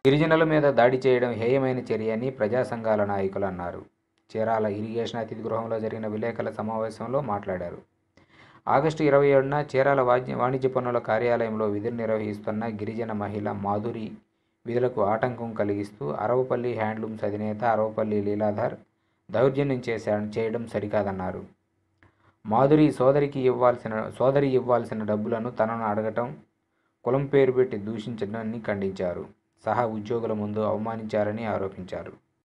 గిరిజనుల మీద దాడి చేయడం హేయమైన చర్య అని ప్రజా సంఘాల నాయకులు అన్నారు చీరాల ఇరిగేషన్ అతిథి గృహంలో జరిగిన విలేకరుల సమావేశంలో మాట్లాడారు ఆగస్టు ఇరవై ఏడున చీరాల వాణిజ్య వాణిజ్య పన్నుల కార్యాలయంలో విధులు నిర్వహిస్తున్న గిరిజన మహిళ మాధురి విధులకు ఆటంకం కలిగిస్తూ అరవపల్లి హ్యాండ్లూమ్స్ అధినేత అరవపల్లి లీలాధర్ దౌర్జన్యం చేశా చేయడం సరికాదన్నారు మాధురి సోదరికి ఇవ్వాల్సిన సోదరి ఇవ్వాల్సిన డబ్బులను తనను అడగటం కులం పేరు పెట్టి దూషించడాన్ని ఖండించారు సహా ఉద్యోగుల ముందు అవమానించారని ఆరోపించారు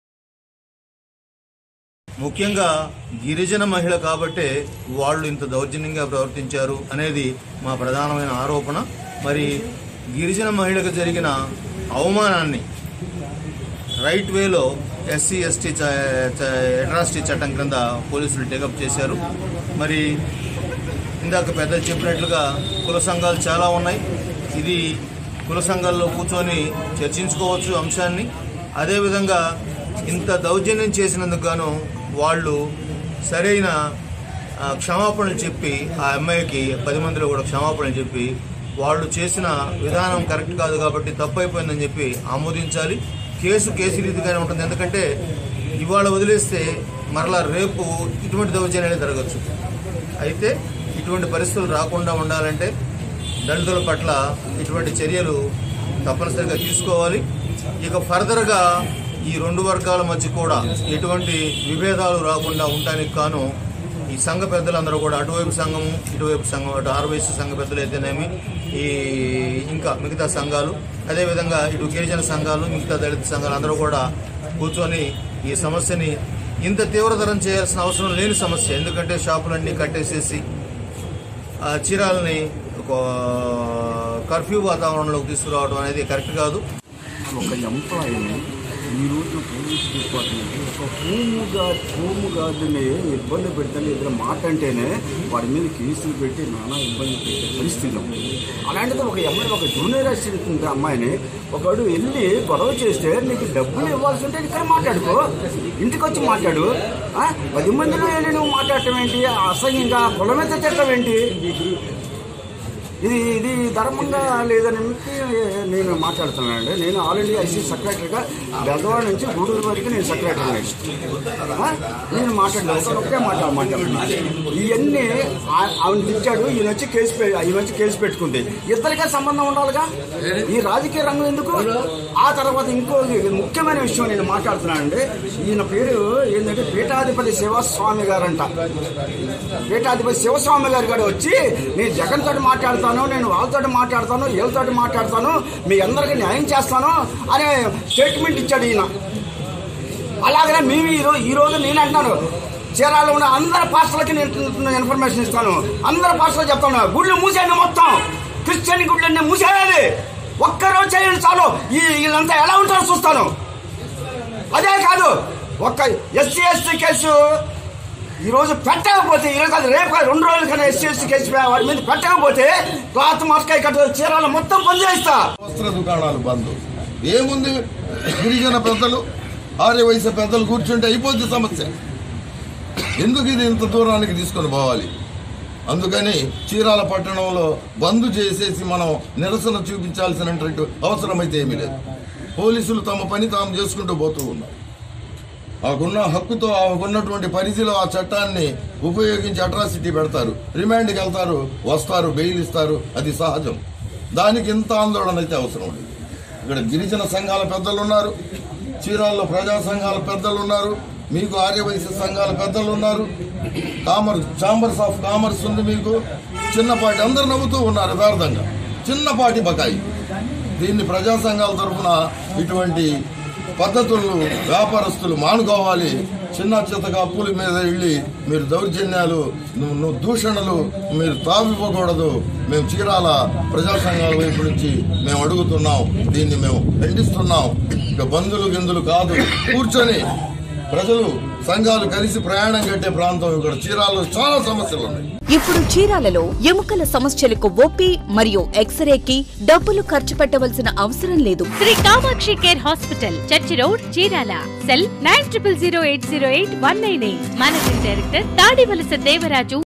ముఖ్యంగా గిరిజన మహిళ కాబట్టే వాళ్ళు ఇంత దౌర్జన్యంగా ప్రవర్తించారు అనేది మా ప్రధానమైన ఆరోపణ మరి గిరిజన మహిళకు జరిగిన అవమానాన్ని రైట్ వేలో ఎస్సీ ఎస్టీ అట్రాసిటీ చట్టం క్రింద పోలీసులు టేకప్ చేశారు మరి ఇందాక పెద్దలు చెప్పినట్లుగా కుల సంఘాలు చాలా ఉన్నాయి ఇది కుల సంఘాల్లో కూర్చొని చర్చించుకోవచ్చు అంశాన్ని అదేవిధంగా ఇంత దౌర్జన్యం చేసినందుకు గాను వాళ్ళు సరైన ఆ, క్షమాపణలు చెప్పి ఆ అమ్మాయికి పది మందిలో కూడా క్షమాపణలు చెప్పి వాళ్ళు చేసిన విధానం కరెక్ట్ కాదు కాబట్టి తప్పు అయిపోయిందని చెప్పి ఆమోదించాలి కేసు కేసు రీతిగానే ఉంటుంది ఎందుకంటే ఇవాళ వదిలేస్తే మరలా రేపు ఇటువంటి దౌర్జన్యాలు జరగచ్చు అయితే ఇటువంటి పరిస్థితులు రాకుండా ఉండాలంటే దళితుల పట్ల ఇటువంటి చర్యలు తప్పనిసరిగా తీసుకోవాలి ఇక ఫర్దర్గా ఈ రెండు వర్గాల మధ్య కూడా ఎటువంటి విభేదాలు రాకుండా ఉండడానికి కాను ఈ సంఘ పెద్దలందరూ కూడా అటువైపు సంఘము ఇటువైపు సంఘం అటు ఆర్వైసీ సంఘ పెద్దలు అయితేనేమి ఈ ఇంకా మిగతా సంఘాలు అదేవిధంగా ఇటు గిరిజన సంఘాలు మిగతా దళిత సంఘాలు అందరూ కూడా కూర్చొని ఈ సమస్యని ఇంత తీవ్రతరం చేయాల్సిన అవసరం లేని సమస్య ఎందుకంటే షాపులన్నీ కట్టేసేసి ఆ చీరాలని ఒక కర్ఫ్యూ వాతావరణంలోకి తీసుకురావడం అనేది కరెక్ట్ కాదు ఒక ఎంప్లాయీని ఈరోజు పోలీస్ డిపార్ట్మెంట్ ఒక హోము గార్డ్ హోము గార్డుని ఇబ్బంది పెడతాను ఇద్దరు మాట అంటేనే వాడి మీద కేసులు పెట్టి నానా ఇబ్బంది పెట్టే పరిస్థితి ఉంది. అలాంటిది ఒక అమ్మాయి ఒక జూనియర్ అసిస్టెంట్ అమ్మాయిని ఒకడు వెళ్ళి గొడవ చేస్తే నీకు డబ్బులు ఇవ్వాల్సి ఉంటే ఇక్కడ మాట్లాడుకో ఇంటికి వచ్చి మాట్లాడు ఆ? పది మందిలో వెళ్ళి నువ్వు మాట్లాడటం ఏంటి అసహ్యంగా కులమే తెచ్చటం ఏంటి ఇది ఇది ధర్మంగా లేదని నేను మాట్లాడుతున్నానండి నేను ఆల్రెడీ ఐసీ సెక్రటరీగా బెదవాడ నుంచి గూడూరు వరకు నేను సెక్రటరీ నేను మాట్లాడలేదు ఒకే మాట మాట్లాడుతున్నాను ఇవన్నీ ఆ- ఆవిడ తిట్టాడు ఈయన వచ్చి కేసు పె- ఈయన వచ్చి కేసు పెట్టుకుంది ఇద్దరికే సంబంధం ఉండాలిగా ఈ రాజకీయ రంగం ఎందుకు ఆ తర్వాత ఇంకో ముఖ్యమైన విషయం నేను మాట్లాడుతున్నానండి ఈయన పేరు ఏంటంటే పీఠాధిపతి శివస్వామి గారంట పీఠాధిపతి శివస్వామి గారు కూడా వచ్చి నేను జగన్ తోటి మాట్లాడతాను నేను వాళ్ళతో మాట్లాడతాను వీళ్ళతో మాట్లాడతాను మీ అందరికీ న్యాయం చేస్తాను అనే స్టేట్మెంట్ ఇచ్చాడు ఈయన అలాగనే మేము ఈ రోజు ఈ రోజు నేను అంటున్నాను చీరాలో ఉన్న అందరి పాస్టర్లకి నేను ఇన్ఫర్మేషన్ ఇస్తాను అందరి పాస్టర్లు చెప్తాను గుళ్ళు మూసేయండి మొత్తం క్రిస్టియన్ గుళ్ళన్నీ మూసేయాలి ఒక్కరోజు చేయండి చాలు ఈ వీళ్ళంతా ఎలా ఉంటారో చూస్తాను అదే కాదు ఒక్క ఎస్సీ ఎస్టీ కేసు ఈ రోజు పెట్టకపోతే ఈ రోజు కాదు రేపు కాదు రెండు రోజుల కన్నా ఎస్సీ ఎస్టీ కేసు వాడి మీద పెట్టకపోతే క్లాత్ మాస్కాయ కట్ట చీరాలు మొత్తం పని చేస్తా వస్త్ర దుకాణాలు బంద్ ఏముంది గిరిజన పెద్దలు ఆర్య వయసు పెద్దలు కూర్చుంటే అయిపోద్ది సమస్య ఎందుకు ఇది ఇంత దూరానికి తీసుకొని పోవాలి అందుకని చీరాల పట్టణంలో బంద్ చేసేసి మనం నిరసన చూపించాల్సినటువంటి అవసరమైతే ఏమీ లేదు పోలీసులు తమ పని తాము చేసుకుంటూ పోతూ ఉన్నారు ఆకున్న హక్కుతో ఆకున్నటువంటి పరిధిలో ఆ చట్టాన్ని ఉపయోగించి అట్రాసిటీ పెడతారు రిమాండ్కి వెళ్తారు వస్తారు బెయిల్ ఇస్తారు అది సహజం దానికి ఇంత ఆందోళన అయితే అవసరం లేదు ఇక్కడ గిరిజన సంఘాల పెద్దలు ఉన్నారు చీరాల్లో ప్రజా సంఘాల పెద్దలు ఉన్నారు మీకు ఆర్యవైశ్య సంఘాల పెద్దలు ఉన్నారు కామర్స్ ఛాంబర్స్ ఆఫ్ కామర్స్ ఉంది మీకు చిన్నపాటి అందరు నవ్వుతూ ఉన్నారు యథార్థంగా చిన్నపాటి బకాయి దీన్ని ప్రజా సంఘాల తరఫున ఇటువంటి పద్ధతులను వ్యాపారస్తులు మానుకోవాలి చిన్న చిత్తగా అప్పుల మీద వెళ్ళి మీరు దౌర్జన్యాలు ను- ను- దూషణలు మీరు తావివ్వకూడదు మేము చీరాల ప్రజా సంఘాల వైపు నుంచి మేము అడుగుతున్నాం దీన్ని మేము ఖండిస్తున్నాం ఇక బంధులు గిందులు కాదు కూర్చొని ప్రజలు సంఘాలు కలిసి ప్రయాణం కట్టే ప్రాంతం ఇక్కడ చీరాల్లో చాలా సమస్యలు ఉన్నాయి ఇప్పుడు చీరాలలో ఎముకల సమస్యలకు ఓపీ మరియు ఎక్స్రేకి డబ్బులు ఖర్చు పెట్టవలసిన అవసరం లేదు Sri Kamakshi care hospital church road Chirala cell nine triple zero eight zero eight one nine eight managing director Tadivalasa Devaraju